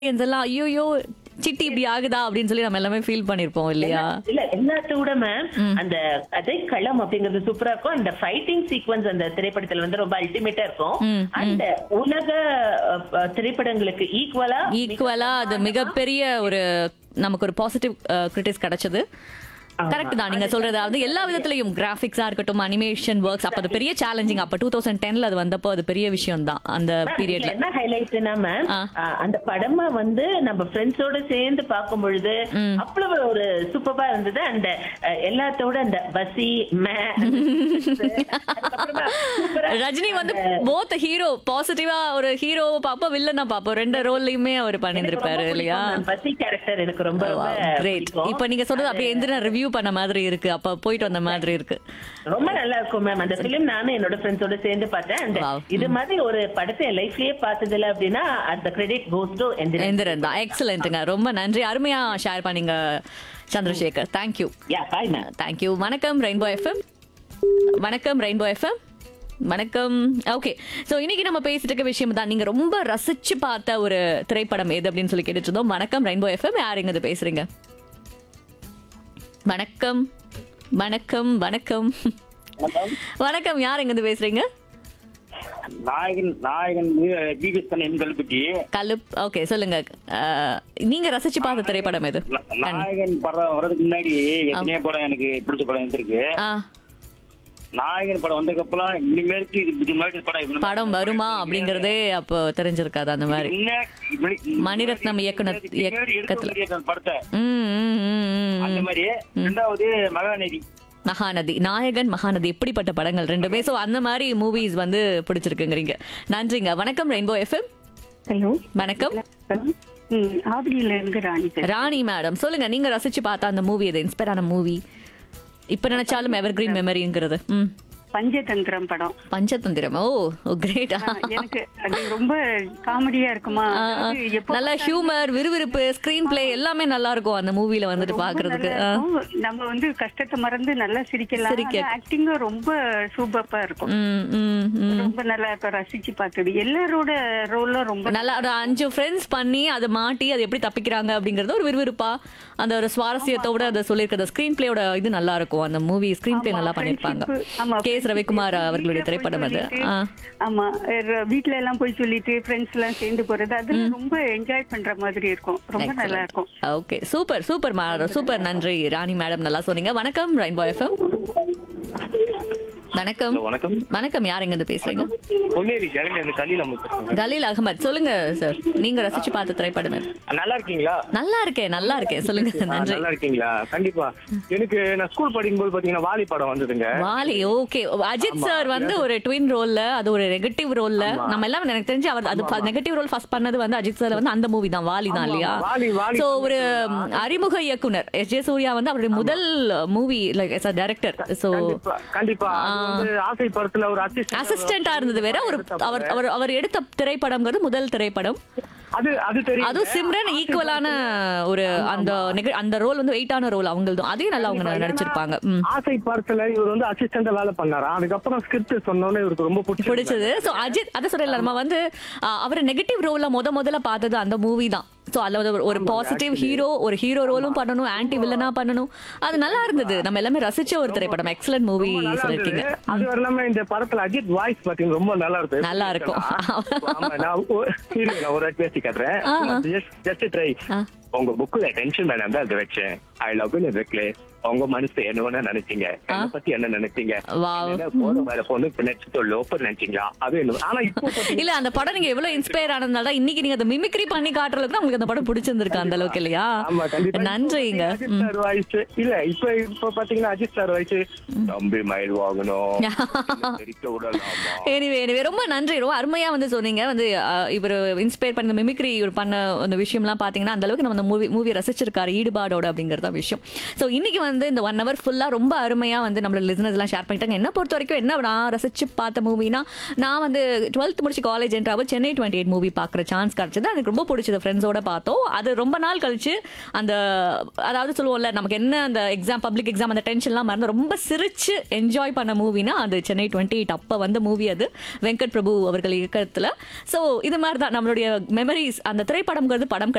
experience எல்லாம் ஐயோ city இப்படி ஆகுதா அப்படின்னு சொல்லி நம்ம எல்லாமே ஃபீல் பண்ணிருப்போம் இல்லையா இல்ல எல்லாத்த விட மேம் அந்த கதை களம் அப்படிங்கிறது சூப்பரா இருக்கும் அந்த ஃபைட்டிங் சீக்வன்ஸ் அந்த திரைப்படத்துல வந்து ரொம்ப அல்டிமேட்டா இருக்கும் ம், அந்த உலக அஹ், அஹ், திரைப்படங்களுக்கு ஈக்குவலா ஈக்குவலா அது மிகப்பெரிய ஒரு நமக்கு ஒரு பாசிட்டிவ் கிரிட்டிக்ஸ் கிடைச்சது கரெக்ட் தான் நீங்க சொல்றது அது எல்லா விதத்திலையும் கிராபிக்ஸா இருக்கட்டும் அனிமேஷன் ஒர்க்ஸ் அப்ப அது பெரிய சேலஞ்சிங் அப்ப டூ தௌசண்ட் டென்ல அது வந்தப்போ அது பெரிய விஷயம் தான் அந்த பீரியட்ல என்ன ஹைலைட்னா மேம் ஆ. அந்த படமா வந்து நம்ம ஃப்ரெண்ட்ஸோட சேர்ந்து பார்க்கும் பொழுது அவ்வளவு ஒரு சூப்பரா இருந்தது அந்த அஹ், எல்லாத்தோட அந்த பசி மே அதுக்கப்புறமா super ஆ ரஜினி வந்து போத் ஹீரோ பாசிட்டிவா ஒரு ஹீரோ பாப்போம் வில்லனா பாப்போம் ரெண்டு ரோல்லையுமே அவர் பண்ணியிருந்திருப்பாரு இல்லையா பசி கேரக்டர் எனக்கு ரொம்ப ரொம்ப கிரேட் பிடிக்கும். இப்ப நீங்க சொல்றது அப்படியே எந்திர ரிவ்யூ பண்ண மாதிரி இருக்கு அப்ப போயிட்டு வந்த மாதிரி இருக்கு ரொம்ப நல்லா இருக்கும் மேம் அந்த பிலிம் நானும் என்னோட ஃப்ரெண்ட்ஸோட சேர்ந்து பார்த்தேன் அந்த Wow. இது மாதிரி ஒரு படத்தை என் லைஃப்லயே பார்த்ததில்ல அப்படின்னா அந்த கிரெடிட் கோஸ் டு எந்திரன் தான் எக்ஸலண்ட்டுங்க ரொம்ப நன்றி அருமையா ஷேர் பண்ணீங்க Chandrasekhar thank you ya bye ma'am thank you வணக்கம் ரெயின்போ எஃப்எம் வணக்கம் ரெயின்போ எஃப்எம் வணக்கம் ஓகே ஸோ இன்னைக்கு நம்ம பேசிட்டு இருக்க விஷயம் தான் நீங்க ரொம்ப ரசிச்சு பார்த்த ஒரு திரைப்படம் எது அப்படின்னு சொல்லி கேட்டுட்டு இருந்தோம் வணக்கம் ரெயின்போ எஃப்எம் யாருங்க இது பேசுறீங்க வணக்கம் வணக்கம் வணக்கம் வணக்கம் யார் எங்க இருந்து பேசுறீங்க நாயகன் நாயகன் PBS Kannan Kalpatti club okay சொல்லுங்க அஹ், நீங்க ரசிச்சு பார்த்த திரைப்படம் எது நாயகன் படம் வர்றதுக்கு முன்னாடி எத்தனையோ படம் எனக்கு பிடிச்ச படம் இருந்திருக்கு ஆ நாயகன் படம் வந்ததுக்கு அப்புறம் இனிமேலுக்கு இது இது மாதிரி படம் இவனு- படம் வருமா அப்படிங்கறதே அப்போ தெரிஞ்சிருக்காது அந்த மாதிரி என்ன இப்படி- மணிரத்னம் இயக்குனர் இதுக்கு முன்னாடி எடுக்க இயக்கத்துல முடியாது அந்த படத்தை ம், ம், ம், ம், அந்த ம். மாதிரி ரெண்டாவது மகாநதி மகாநதி நாயகன் மகாநதி எப்படிப்பட்ட படங்கள் ரெண்டுமே சோ அந்த மாதிரி மூவிஸ் வந்து பிடிச்சிருக்குங்கிறீங்க நன்றிங்க வணக்கம் ரெயின்போ எஃப்எம் ஹலோ வணக்கம் ம் ஆவடியில இருந்து ராணி பேசுறேன். ராணி மேடம் சொல்லுங்க நீங்க ரசிச்சு பார்த்த அந்த மூவி எது இன்ஸ்பயர் ஆன மூவி இப்ப நினைச்சாலும் எவர்கிரீன் மெமரிங்கிறது ம் பஞ்சதந்திரம் படம் பஞ்சதந்திரம் ஓ கிரேட் ஆ, எனக்கு அது ரொம்ப காமெடியா இருக்குமா அதாவது எப்போ நல்ல ஹியூமர் விறுவிறுப்பு ஸ்கிரீன் பிளே எல்லாமே நல்லா இருக்கும் அந்த மூவில வந்துட்டு ரொம்ப பாக்குறதுக்கு நல்லா ஆ. இருக்கும். நம்ம வந்து கஷ்டத்தை மறந்து நல்லா சிரிக்கலாம் சிரிக்க. ஆக்டிங்கும் ரொம்ப சூப்பரா இருக்கும் ம், ம், ம். ரொம்ப நல்லா இருக்கும் ரசிச்சு பார்த்தது எல்லாரோட ரோலும் ரொம்ப நல்லா ஒரு அஞ்சு ஃப்ரெண்ட்ஸ் பண்ணி அதை மாட்டி அது எப்படி தப்பிக்கிறாங்க அப்படிங்கறது ஒரு விறுவிறுப்பா அந்த ஒரு சுவாரஸ்யத்தோட அதை சொல்லியிருக்கிற ஸ்கிரீன் பிளேயோட இது நல்லா இருக்கும் அந்த மூவி ஸ்கிரீன் பிளே நல்லா பண்ணிருப்பாங்க ஆமா, கே எஸ் ரவிக்குமார் friendship அவர்களுடைய வீட்ல போய் திரைப்படம் அது சொல்லிட்டு, ஆ. ஆமா ர- வீட்ல எல்லாம் போய் சொல்லிட்டு ஃப்ரெண்ட்ஸ் எல்லாம் சேர்ந்து போறது அதெல்லாம் ரொம்ப என்ஜாய் பண்ற மாதிரி இருக்கும் ரொம்ப நல்லா இருக்கும் okay super super madam super நன்றி ராணி மேடம் நல்லா சொன்னீங்க வணக்கம் ரெயின்போ எஃப்எம் வணக்கம் வணக்கம் வணக்கம் யார் எங்க இருந்து பேசுறீங்க பொன்னேரி ஜெகன் எனக்கு கலியில் அமைச்சிருக்கேன் கலீல் அகமத் சொல்லுங்க சார் நீங்க ரசிச்சு பார்த்த திரைப்படம் எது? நல்லா இருக்கீங்களா நல்லா இருக்கேன் நல்லா இருக்கேன் சொல்லுங்க ஆ, நன்றி நல்லா இருக்கீங்களா கண்டிப்பா எனக்கு நான் ஸ்கூல் படிக்கும்போது பாத்தீங்கன்னா வாலி படம் வந்ததுங்க வாலி ஓகே அஜித் சார் வந்து ஒரு ட்வின் ரோல்ல அது ஒரு நெகட்டிவ் ரோல்ல நம்ம எல்லாம் எனக்கு தெரிஞ்சு அவர் அது நெகட்டிவ் ரோல் ஃபர்ஸ்ட் பண்ணது வந்து அஜித் சார் வந்து அந்த மூவி தான் வாலி தான் இல்லையா வாலி, வாலி. சோ ஒரு ம், அறிமுக இயக்குனர் எஸ் ஜே சூர்யா வந்து அவருடைய முதல் movie like yes director so கண்டிப்பா கண்டிப்பா அது வந்து ஆசை படத்துல ஒரு assistant- அசிஸ்டண்டா இருந்தது வேற ஒரு அவர் அவர் அவர் எடுத்த திரைப்படம்ங்கிறது முதல் திரைப்படம் அது அது தெரியும் அதுவும் சிம்ரன் ஈக்குவலான ஒரு அந்த neg- அந்த ரோல் வந்து வெயிட்டான ரோல் அவங்களதும் அதையும் நல்லா அவங்க நடிச்சிருப்பாங்க ம் ஆசை படத்துல இவர் வந்து அசிஸ்டண்டா வேலை பண்ணாரா அதுக்கப்புறம் ஸ்கிரிப்ட் சொன்னோன்னே இவருக்கு ரொம்ப பிடிச்சது பிடிச்சது சோ அஜித் அத சொல்லல நம்ம வந்து அவர் நெகட்டிவ் ரோல்ல முத முதல்ல பார்த்தது அந்த மூவி தான் சோ அதுல வந்து ஒரு- ஒரு பாசிட்டிவ் ஹீரோ ஒரு ஹீரோ ரோலும் பண்ணணும் ஆன்டி வில்லனா பண்ணணும் அது நல்லா இருந்தது நம்ம எல்லாமே ரசிச்ச ஒரு திரைப்படம் எக்ஸலன்ட் மூவி நல்லா சொல்லிருக்கீங்க இருந்தது. அது இல்லாம இந்த படத்துல அஜித் வாய்ஸ் பாத்தீங்கன்னா ரொம்ப நல்லா இருக்கு நல்லா இருக்கும். ஆமா, நான் ஒரு- இருங்க, நான் ஒரு வாட்டி பேசி காட்டுறேன் ஜஸ்ட் ட்ரை ஆ. உங்க புக்ல டென்ஷன் வேணாம் தான் அதை வச்சேன் ஐ லவ் யூ இருக்குல்ல உங்க மனசு என்ன வேணா நினைச்சீங்க என்ன பத்தி என்ன நினைச்சீங்க Wow. என்ன போற வேற பொண்ணு பின்னாடி லோப்பர் நினைச்சீங்களா அது என்ன ஆனா இப்போ பாத்தீங்கன்னா இல்ல அந்த படம் நீங்க எவ்வளவு இன்ஸ்பயர் ஆனதுனால தான் இன்னைக்கு நீங்க அந்த மிமிக்ரி பண்ணி காட்டுறதுக்கு தான் உங்களுக்கு அந்த படம் பிடிச்சிருந்திருக்கு அந்த அளவுக்கு இல்லையா ஆமா கண்டிப்பா நன்றிங்க இப்போ அஜித் சார் வாய்ஸ் இல்ல இப்ப இப்ப பாத்தீங்கன்னா அஜித் சார் வாய்ஸ் தம்பி மயில் வாங்கணும் தெரிக்க விடலாமா எனிவே எனிவே ரொம்ப நன்றி ரொம்ப அருமையா வந்து சொன்னீங்க வந்து இவர் இன்ஸ்பயர் பண்ண மிமிக்ரி இவர் பண்ண அந்த விஷயம்லாம் பாத்தீங்கன்னா அந்த அளவுக்கு நம்ம அந்த மூவி மூவி ரசிச்சிருக்காரு ஈடுபாடோட அப்படிங்கறது தான் விஷயம் ஸோ இன்னைக்கு வந்து இந்த ஒன் ஹவர் ஃபுல்லா ரொம்ப அருமையா வந்து நம்மளோட லிசனர்ஸ் எல்லாம் ஷேர் பண்ணிட்டாங்க என்ன பொறுத்த வரைக்கும் என்ன நான் ரசிச்சு பார்த்த மூவினா நான் வந்து டுவெல்த் முடிச்சு காலேஜ் என்ட்ராவது சென்னை டுவெண்ட்டி எயிட் மூவி பார்க்குற சான்ஸ் கிடைச்சது எனக்கு ரொம்ப பிடிச்சது ஃப்ரெண்ட்ஸோட பார்த்தோம் அது ரொம்ப நாள் கழிச்சு அந்த அதாவது சொல்லுவோம்ல நமக்கு என்ன அந்த எக்ஸாம் பப்ளிக் எக்ஸாம் அந்த டென்ஷன்லாம் மறந்து ரொம்ப சிரிச்சு என்ஜாய் பண்ண மூவினா அது சென்னை டுவெண்ட்டி எயிட் அப்போ வந்த மூவி அது வெங்கட் பிரபு அவர்கள் இயக்கத்தில் ஸோ இது மாதிரி தான் நம்மளுடைய மெமரிஸ் அந்த திரைப்படம்ங்கிறது படம்